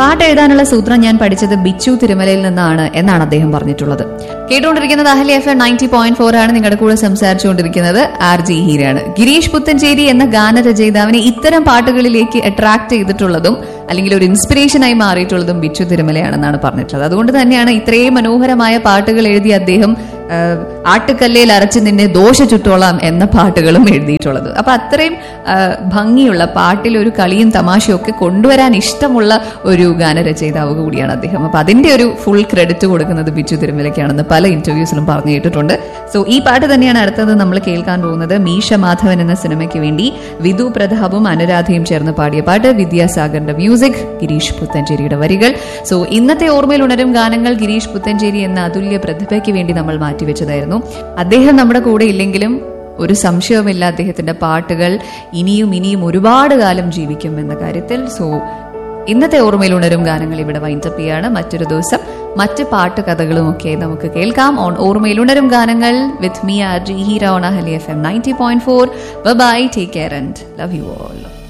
പാട്ട് എഴുതാനുള്ള സൂത്രം ഞാൻ പഠിച്ചത് ബിച്ചു തിരുമലയിൽ നിന്നാണ് എന്നാണ് അദ്ദേഹം പറഞ്ഞിട്ടുള്ളത് കേട്ടുകൊണ്ടിരിക്കുന്നത് Ahalia F M ninety point four ആണ് നിങ്ങളുടെ കൂടെ സംസാരിച്ചുകൊണ്ടിരിക്കുന്നത് ആർ ജി ഹീരാണ് ഗിരീഷ് പുത്തഞ്ചേരി എന്ന ഗാനരചയിതാവിനെ ഇത്തരം പാട്ടുകളിലേക്ക് അട്രാക്ട് ചെയ്തിട്ടുള്ളതും അല്ലെങ്കിൽ ഒരു ഇൻസ്പിറേഷനായി മാറിയിട്ടുള്ളതും ബിച്ചു തിരുമലയാണെന്നാണ് പറഞ്ഞിട്ടുള്ളത് അതുകൊണ്ട് തന്നെയാണ് ഇത്രയും മനോഹരമായ പാട്ടുകൾ എഴുതി അദ്ദേഹം ആ, ആട്ടുകല്ലയിൽ അരച്ച് നിന്നെ ദോശ ചുട്ടോളാം എന്ന പാട്ടുകളും എഴുതിയിട്ടുള്ളത് അപ്പൊ അത്രയും ആ, ഭംഗിയുള്ള പാട്ടിൽ ഒരു കളിയും തമാശയും ഒക്കെ കൊണ്ടുവരാൻ ഇഷ്ടമുള്ള ഒരു ഗാനരചയിതാവ് കൂടിയാണ് അദ്ദേഹം അപ്പൊ അതിന്റെ ഒരു ഫുൾ ക്രെഡിറ്റ് കൊടുക്കുന്നത് ബിച്ചു തിരുമലയ്ക്കാണെന്ന് പല ഇന്റർവ്യൂസിലും പറഞ്ഞു കേട്ടിട്ടുണ്ട് സോ ഈ പാട്ട് തന്നെയാണ് അടുത്തത് നമ്മൾ കേൾക്കാൻ പോകുന്നത് മീശ മാധവൻ എന്ന സിനിമയ്ക്ക് വേണ്ടി വിധു പ്രതാപും അനുരാധയും ചേർന്ന് പാടിയ പാട്ട് വിദ്യാസാഗറിന്റെ മ്യൂസിക് ഗിരീഷ് പുത്തഞ്ചേരിയുടെ വരികൾ സോ ഇന്നത്തെ ഓർമ്മയിൽ ഉണരും ഗാനങ്ങൾ ഗിരീഷ് പുത്തഞ്ചേരി എന്ന അതുല്യ പ്രതിഭയ്ക്ക് വേണ്ടി നമ്മൾ മാറ്റിവെച്ചതായിരുന്നു അദ്ദേഹം നമ്മുടെ കൂടെ ഇല്ലെങ്കിലും ഒരു സംശയവുമില്ല അദ്ദേഹത്തിന്റെ പാട്ടുകൾ ഇനിയും ഇനിയും ഒരുപാട് കാലം ജീവിക്കും എന്ന കാര്യത്തിൽ സോ ഇന്നത്തെ ഓർമ്മയിൽ ഉണരും ഗാനങ്ങൾ ഇവിടെ വൈൻഡപ്പ് ചെയ്യാണ് മറ്റൊരു ദിവസം മറ്റ് പാട്ട് കഥകളും ഒക്കെ നമുക്ക് കേൾക്കാം ഓൺ ഓർമ്മയിൽ ഉണരും ഗാനങ്ങൾ with me R G Heera on Ahalia F M ninety point four bye take care and love you all